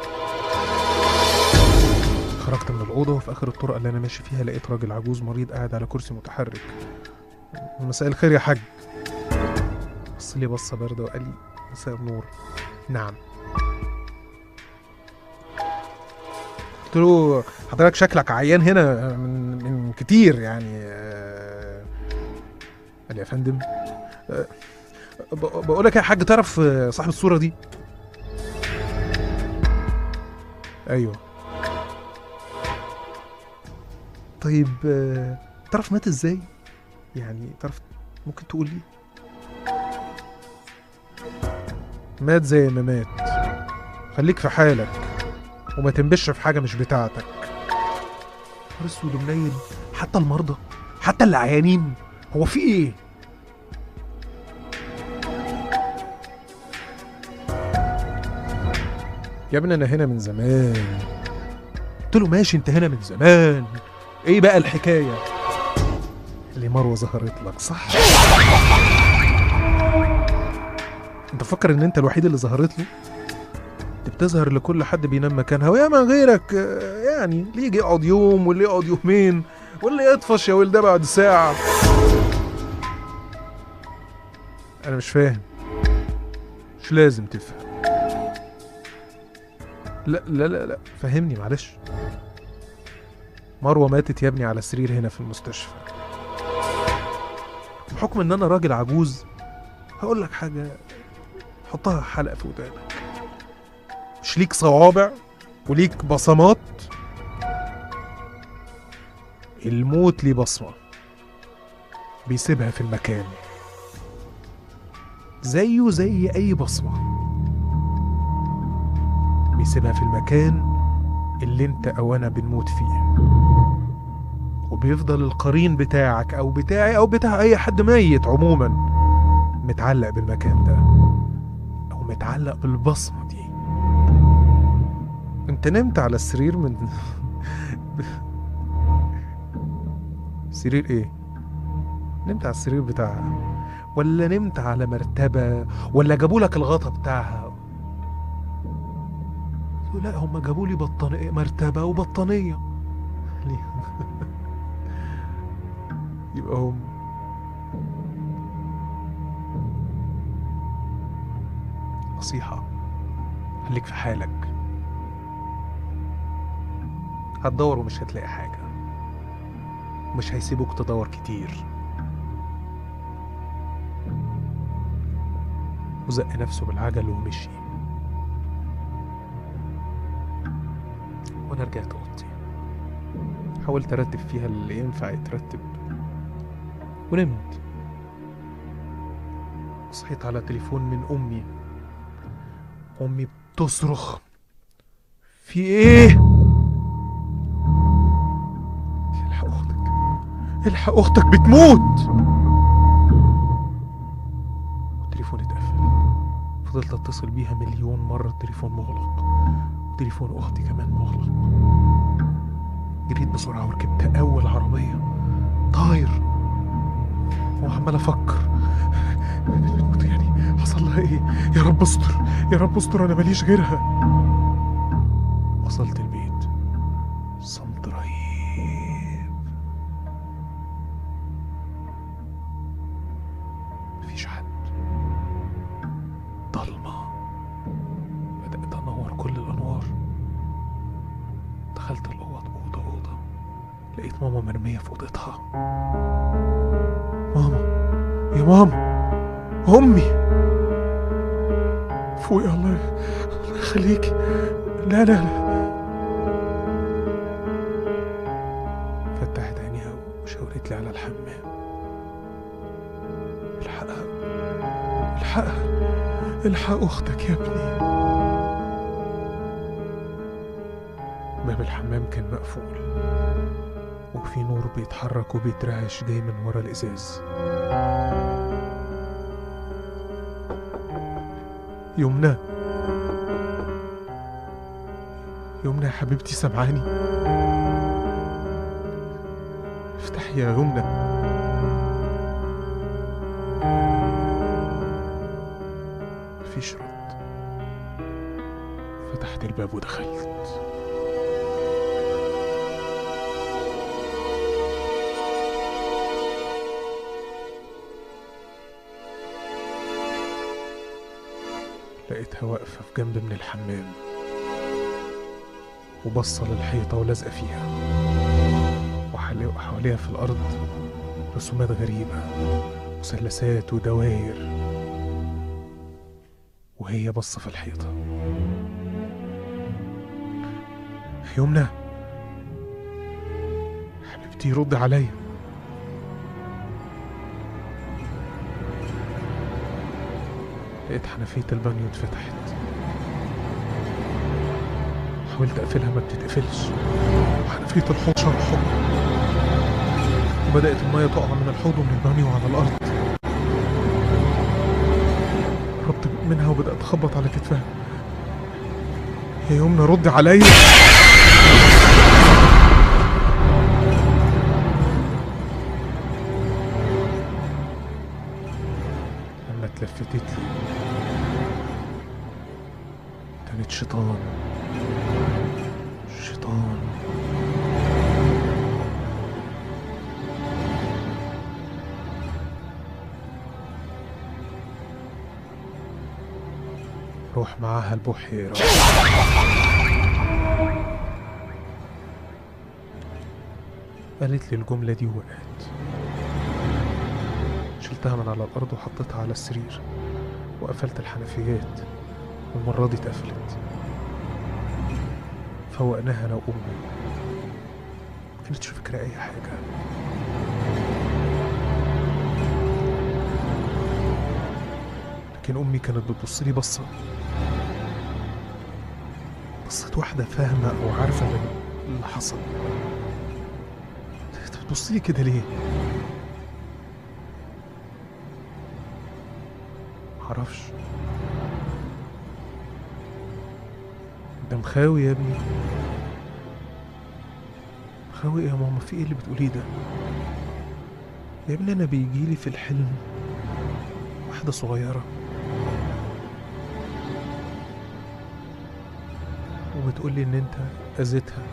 خرجت من الأوضة وفي آخر الطرقة اللي أنا ماشي فيها لقيت راجل عجوز مريض قاعد على كرسي متحرك مساء الخير يا حاج بص لي بصة باردة وقال لي مساء النور نعم قلت له حضرتك شكلك عيان هنا من من كتير يعني آه، قال لي يا فندم آه، ب- بقول لك يا حاج تعرف آه، صاحب الصورة دي ايوه طيب آه، تعرف مات ازاي يعني تعرف ممكن تقول لي مات زي ما مات خليك في حالك وما تنبش في حاجه مش بتاعتك نهار اسود ومنيل حتى المرضى حتى اللي عيانين هو في ايه يا ابني انا هنا من زمان قلت له ماشي انت هنا من زمان ايه بقى الحكايه اللي مروه ظهرت لك صح انت فكر ان انت الوحيد اللي ظهرت له انت بتظهر لكل حد بينام مكانها وياما غيرك آه، يعني اللي يجي يقعد يوم واللي يقعد يومين واللي يطفش يا ولد بعد ساعة انا مش فاهم مش لازم تفهم لا لا لا لا فهمني معلش مروة ماتت يا ابني على سرير هنا في المستشفى بحكم ان انا راجل عجوز هقول لك حاجة حطها حلقة في ودانك مش ليك صوابع وليك بصمات الموت ليه بصمة بيسيبها في المكان زيه زي أي بصمة بيسيبها في المكان اللي انت او انا بنموت فيه وبيفضل القرين بتاعك او بتاعي او بتاع اي حد ميت عموما متعلق بالمكان ده او متعلق بالبصمه دي انت نمت على السرير من سرير ايه نمت على السرير بتاعها ولا نمت على مرتبة ولا جابوا لك الغطا بتاعها لا هم جابوا لي بطانية مرتبة وبطانية ليه؟ يبقى هم نصيحة خليك في حالك هتدور ومش هتلاقي حاجة مش هيسيبوك تدور كتير وزق نفسه بالعجل ومشي وانا رجعت اوضتي حاولت ارتب فيها اللي ينفع يترتب ونمت صحيت على تليفون من امي امي بتصرخ في ايه الحق اختك الحق اختك بتموت التليفون اتقفل فضلت اتصل بيها مليون مرة التليفون مغلق وتليفون اختي كمان مغلق جريت بسرعة وركبت أول عربية طاير وعمال أفكر بتموت يعني حصل لها إيه يا رب استر يا رب استر أنا ماليش غيرها وصلت البيت صمت رهيب مفيش حد ضلمة بدأت أنور كل الأنوار دخلت الأوضة أوضة أوضة لقيت ماما مرمية في أوضتها ماما يا ماما أمي فوقي الله الله يخليكي لا لا لا فتحت عينيها وشاورت لي على الحمام الحقها الحقها الحق أختك يا ابني باب الحمام كان مقفول وفي نور بيتحرك وبيترعش جاي من ورا الإزاز يمنى يمنى يا حبيبتي سامعاني افتحي يا يمنى مفيش رد فتحت الباب ودخلت لقيتها واقفة في جنب من الحمام وبصة للحيطة ولازقة فيها وحالي- وحواليها في الأرض رسومات غريبة مثلثات ودواير وهي بصة في الحيطة يمنى حبيبتي رد عليا لقيت حنفية البانيو اتفتحت حاولت اقفلها ما بتتقفلش وحنفية الحوض شرحه وبدأت المية تقع من الحوض ومن البانيو على الأرض قربت منها وبدأت أخبط على كتفها يا يمنى ردي عليا لما اتلفتت لي كانت شيطان شيطان روح معاها البحيرة قالت لي الجملة دي وقعت شلتها من على الأرض وحطيتها على السرير وقفلت الحنفيات والمرة دي اتقفلت فوقناها أنا وأمي كانتش فاكرة أي حاجة لكن أمي كانت بتبص لي بصة كانت واحدة فاهمة أو عارفة بال- اللي حصل انت بتبصي لي كده ليه؟ معرفش ده مخاوي يا ابني مخاوي إيه يا ماما في ايه اللي بتقوليه ده يا ابني انا بيجيلي في الحلم واحدة صغيرة وبتقولي ان انت اذيتها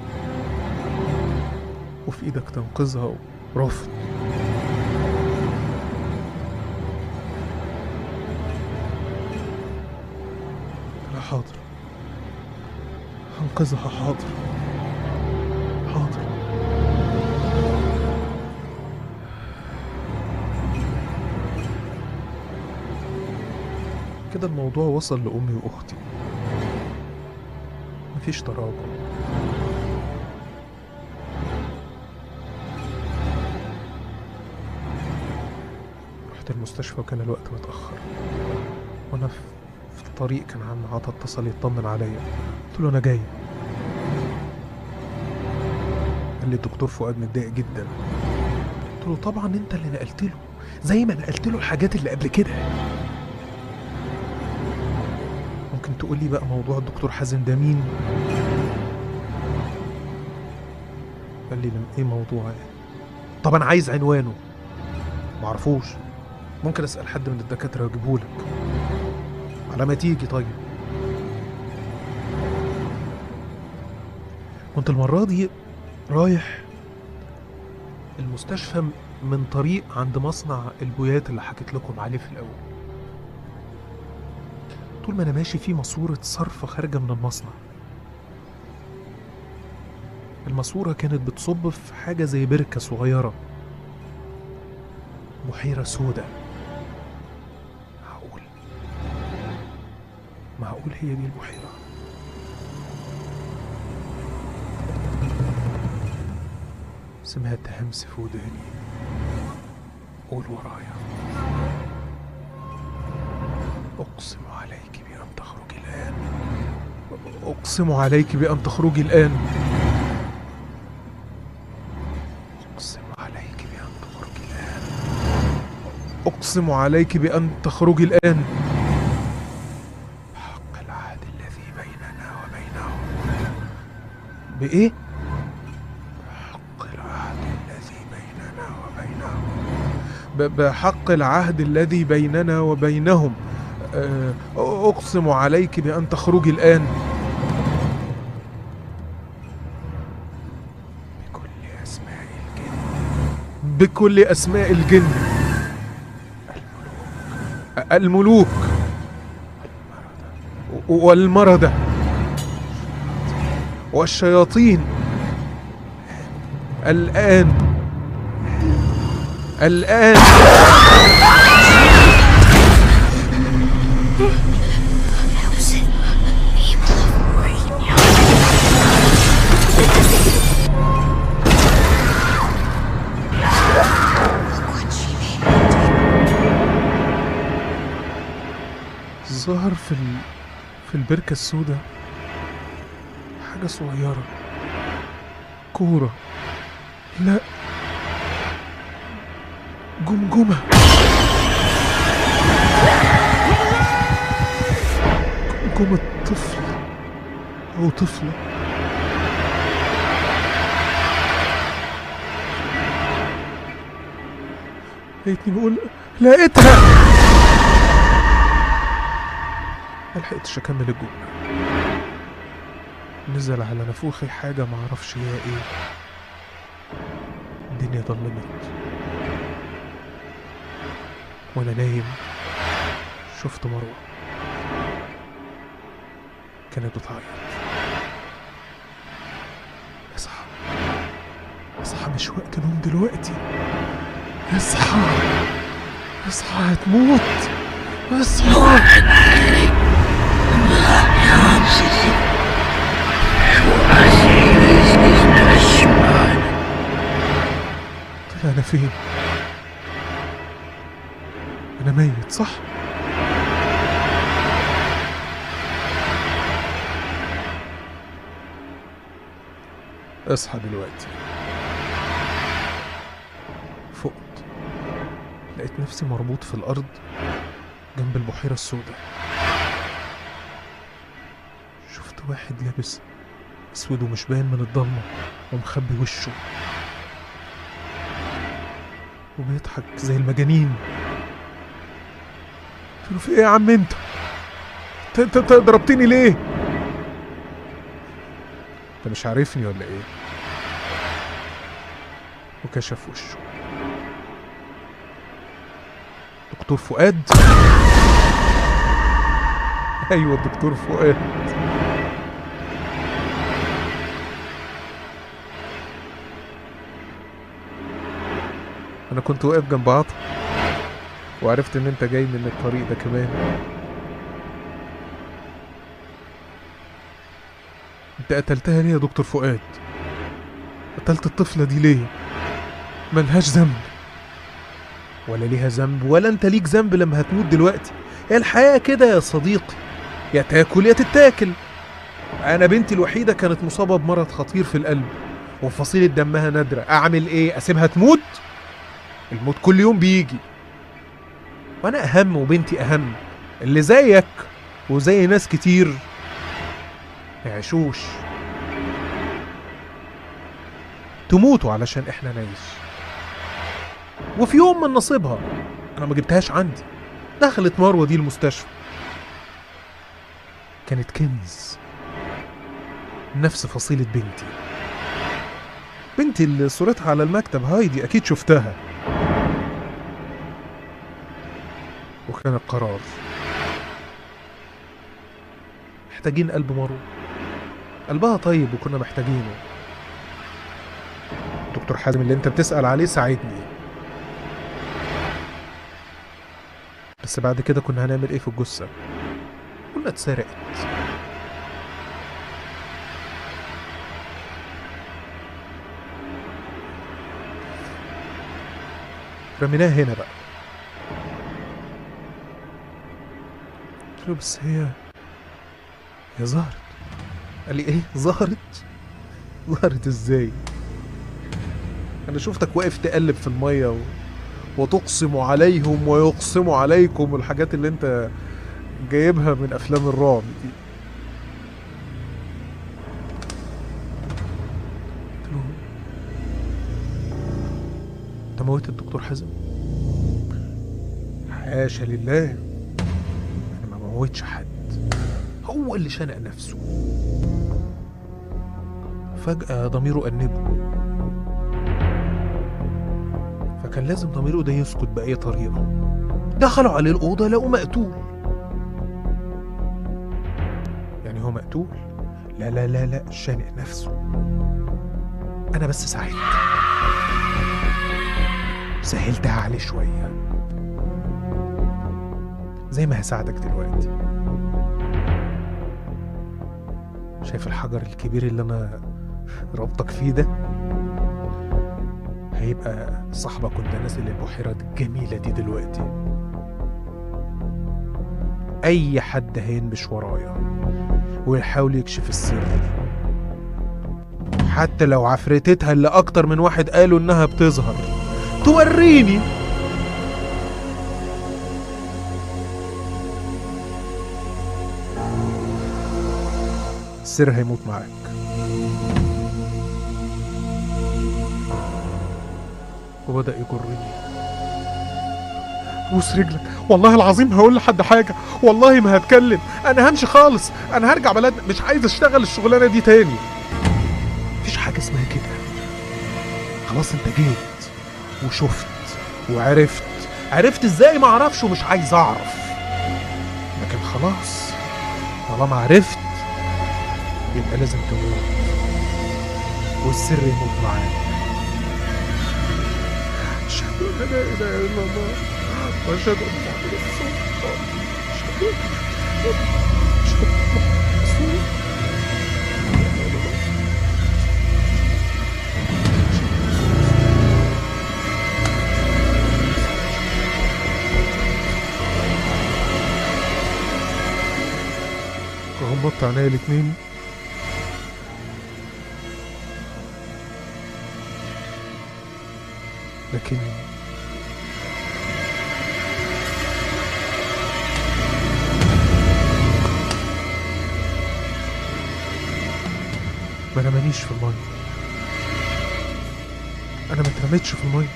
وفي ايدك تنقذها ورفض لا حاضر هنقذها حاضر حاضر كده الموضوع وصل لأمي وأختي مفيش تراجع رحت المستشفى وكان الوقت متأخر وأنا في في الطريق كان عم عطا اتصل يطمن عليا قلت له أنا جاي قال لي الدكتور فؤاد متضايق جدا قلت له طبعا انت اللي نقلت له زي ما نقلت له الحاجات اللي قبل كده ممكن تقول لي بقى موضوع الدكتور حازم ده مين قال لي لم ايه موضوع يعني طب انا عايز عنوانه معرفوش ممكن اسال حد من الدكاتره يجيبهولك على ما تيجي طيب كنت المره دي رايح المستشفى من طريق عند مصنع البويات اللي حكيت لكم عليه في الاول طول ما انا ماشي في ماسورة صرف خارجة من المصنع الماسورة كانت بتصب في حاجة زي بركة صغيرة بحيرة سودة معقول معقول هي دي البحيرة سمعت همس في وداني قول ورايا أقسم عليك بأن تخرجي الآن أقسم عليك بأن تخرجي الآن أقسم عليك بأن تخرجي الآن أقسم عليك بأن تخرجي الآن بحق العهد الذي بيننا وبينهم بإيه؟ بحق العهد الذي بيننا وبينهم ب- بحق العهد الذي بيننا وبينهم آه، أقسم عليك بأن تخرجي الآن بكل أسماء الجن بكل أسماء الجن الملوك الملوك والمردة والشياطين الآن الآن ظهر في ال... في البركة السوداء حاجة صغيرة كورة لا جمجمة جمجمة طفل أو طفلة لقيتني بقول لقيتها ملحقتش أكمل الجملة نزل على نافوخي حاجة معرفش هي ايه الدنيا ضلمت وانا نايم شفت مروة كانت بتعيط اصحى اصحى مش وقت نوم دلوقتي اصحى اصحى هتموت اصحى طلع انا فين انا ميت صح اصحى دلوقتي فقت لقيت نفسي مربوط في الأرض جنب البحيرة السوداء شفت واحد لابس اسود ومش باين من الضلمة ومخبي وشه وبيضحك زي المجانين قلت له في ايه يا عم انت انت انت ضربتني ليه انت مش عارفني ولا ايه وكشف وشه دكتور فؤاد ايوه الدكتور فؤاد انا كنت واقف جنب عطا وعرفت ان انت جاي من الطريق ده كمان انت قتلتها ليه يا دكتور فؤاد قتلت الطفلة دي ليه ملهاش ذنب ولا ليها ذنب ولا انت ليك ذنب لما هتموت دلوقتي هي الحياة كده يا صديقي يا تاكل يا تتاكل انا بنتي الوحيدة كانت مصابة بمرض خطير في القلب وفصيلة دمها نادرة اعمل ايه اسيبها تموت الموت كل يوم بيجي وانا اهم وبنتي اهم اللي زيك وزي ناس كتير ما يعيشوش تموتوا علشان احنا نعيش وفي يوم من نصيبها انا ما جبتهاش عندي دخلت مروه دي المستشفى كانت كنز نفس فصيلة بنتي بنتي اللي صورتها على المكتب هايدي اكيد شفتها وكان القرار محتاجين قلب مروه قلبها طيب وكنا محتاجينه دكتور حازم اللي انت بتسأل عليه ساعدني بس بعد كده كنا هنعمل ايه في الجثة قلنا اتسرقت رميناها هنا بقى قلت له بس هي هي ظهرت قال لي ايه ظهرت ظهرت ازاي انا شفتك واقف تقلب في الميه و... وتقسم عليهم ويقسم عليكم الحاجات اللي انت جايبها من افلام الرعب دي قلت له انت موت الدكتور حازم حاشا لله انا ما موتش حد هو اللي شنق نفسه فجأة ضميره أنبه فكان لازم ضميره ده يسكت بأي طريقة دخلوا عليه الأوضة لقوا مقتول يعني هو مقتول لا لا لا لا شانق نفسه أنا بس ساعدت سهلتها عليه شوية زي ما هساعدك دلوقتي شايف الحجر الكبير اللي أنا ربطك فيه ده هيبقى صاحبك وانت نازل البحيرة الجميلة دي دلوقتي أي حد هينبش ورايا ويحاول يكشف السر حتى لو عفريتتها اللي أكتر من واحد قالوا إنها بتظهر توريني السر هيموت معاك وبدأ يجرني بوس رجلك والله العظيم هقول لحد حاجة والله ما هتكلم أنا همشي خالص أنا هرجع بلدنا مش عايز أشتغل الشغلانة دي تاني مفيش حاجة اسمها كده خلاص أنت جيت وشفت وعرفت عرفت ازاي ما اعرفش ومش عايز اعرف لكن خلاص طالما عرفت يبقى لازم تموت والسر يموت معاك أشهد أن لا إله إلا الله وأشهد أن محمدا رسول الله أشهد أن أشهد أن محمدا رسول الله غمضت عينيا الاتنين لكن ما رمانيش في المية أنا ما اترميتش في المية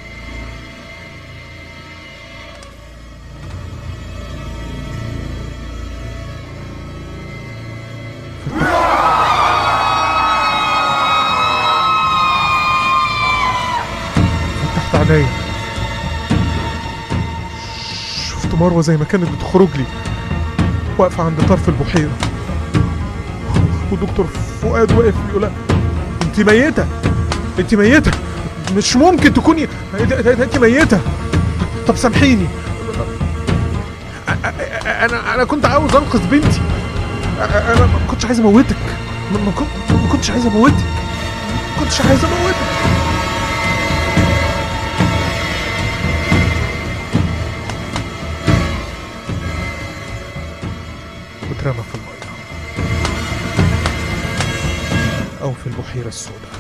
فتحت عينيا شفت مروة زي ما كانت بتخرج لي واقفة عند طرف البحيرة ودكتور فؤاد واقف بيقول لها انت ميتة انت ميتة مش ممكن تكوني انت ميتة طب سامحيني أ- أ- انا انا كنت عاوز انقذ بنتي أ- انا ما كنتش عايز اموتك ما ما كنت- ما كنتش عايز اموتك ما كنتش عايز اموتك واترمى في المية أو في البحيرة السوداء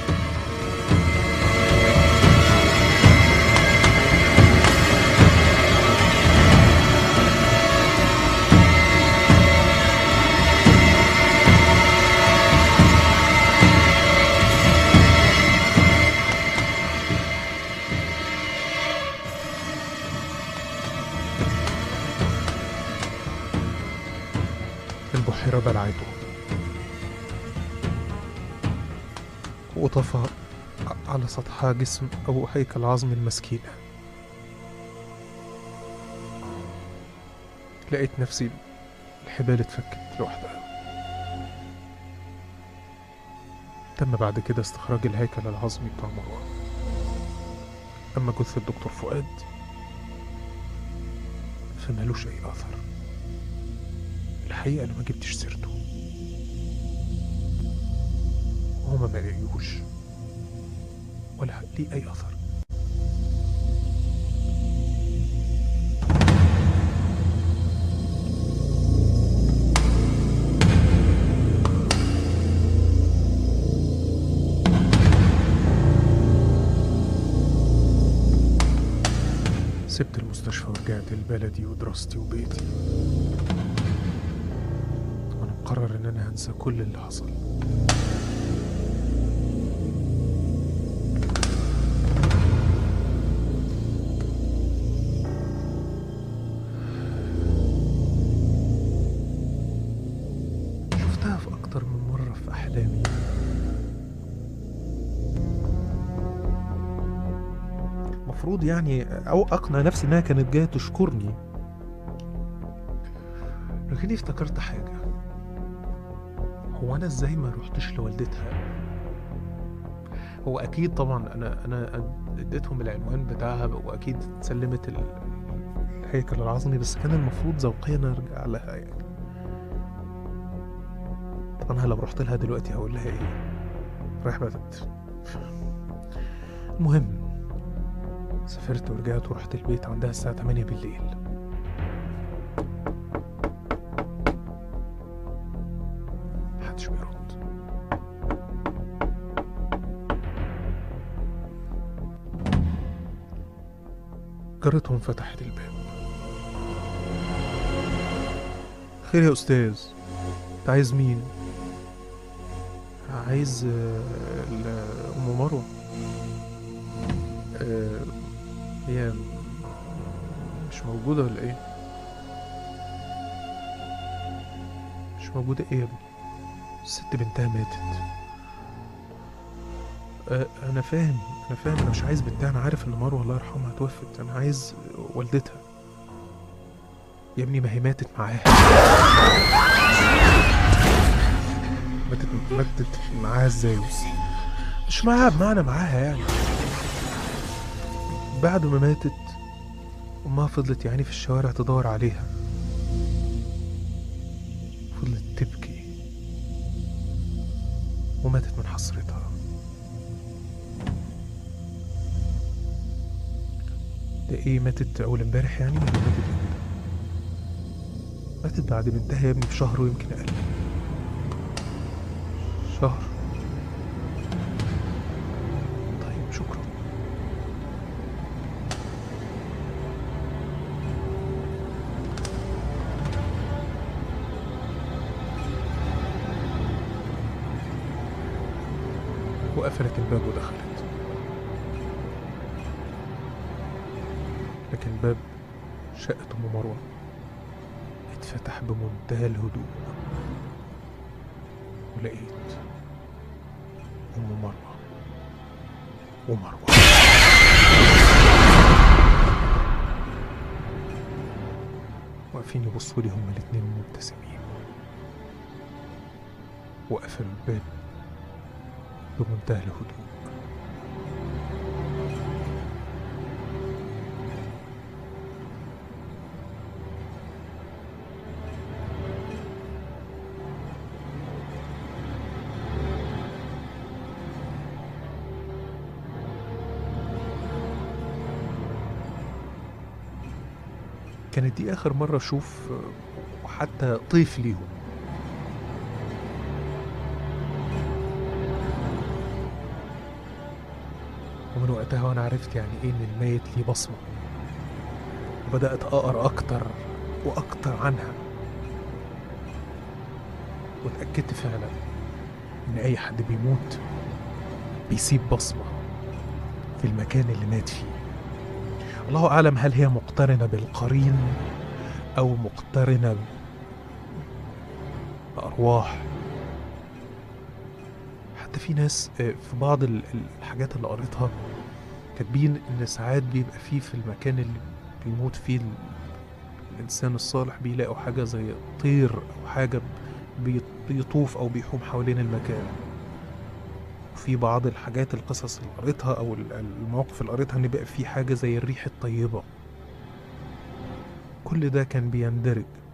البحيرة بلعته وطفى ع- على سطحها جسم أو هيكل عظمي المسكينة لقيت نفسي الحبال اتفكت لوحدها تم بعد كده استخراج الهيكل العظمي بتاع مروة أما جثة الدكتور فؤاد فمالوش أي أثر الحقيقة أنا ما جبتش سيرته وهما ما لقيوش ولا ليه أي أثر سبت المستشفى ورجعت لبلدي ودراستي وبيتي وانا مقرر ان انا هنسى كل اللي حصل شفتها في اكتر من مرة في احلامي المفروض يعني او اقنع نفسي انها كانت جايه تشكرني لكني افتكرت حاجه هو انا ازاي ما روحتش لوالدتها هو اكيد طبعا انا انا اديتهم العنوان بتاعها واكيد سلمت ال- الهيكل العظمي بس كان المفروض ذوقيا ارجع لها يعني طب انا لو رحت لها دلوقتي هقول لها ايه رايح بلد المهم سافرت ورجعت ورحت البيت عندها الساعة 8 بالليل محدش بيرد جارتهم فتحت الباب خير يا أستاذ أنت عايز مين؟ عايز آه، ال- أم مروة آه، هي مش موجودة ولا ايه؟ مش موجودة ايه يا ابني؟ الست بنتها ماتت أه انا فاهم انا فاهم انا مش عايز بنتها انا عارف ان مروة الله يرحمها توفت انا عايز والدتها يا ابني ما هي ماتت معاها ماتت ماتت معاها ازاي مش معاها بمعنى معاها يعني بعد ما ماتت أمها فضلت يعني في الشوارع تدور عليها فضلت تبكي وماتت من حسرتها ده ايه ماتت أول امبارح يعني ولا ماتت امتى؟ ماتت بعد بنتها يا ابني بشهر ويمكن أقل شهر طيب شكرا وقفلت الباب ودخلت لكن باب شقة أم مروة اتفتح بمنتهى الهدوء ولقيت أم مروة ومروة واقفين يبصوا لي هما الاتنين مبتسمين وقفلوا الباب بمنتهى الهدوء كانت دي آخر مرة أشوف آه، حتى طيف ليهم ومن وقتها وأنا عرفت يعني إيه إن الميت ليه بصمة وبدأت أقرأ أكتر وأكتر عنها واتأكدت فعلا إن أي حد بيموت بيسيب بصمة في المكان اللي مات فيه الله أعلم هل هي مقترنة بالقرين أو مقترنة بأرواح حتى في ناس آه، في بعض ال- ال- الحاجات اللي قريتها كاتبين إن ساعات بيبقى فيه في المكان اللي بيموت فيه ال- الإنسان الصالح بيلاقوا حاجة زي طير أو حاجة بي- بيطوف أو بيحوم حوالين المكان وفي بعض الحاجات القصص اللي قريتها او ال- المواقف اللي قريتها ان بقى في حاجه زي الريح الطيبه كل ده كان بيندرج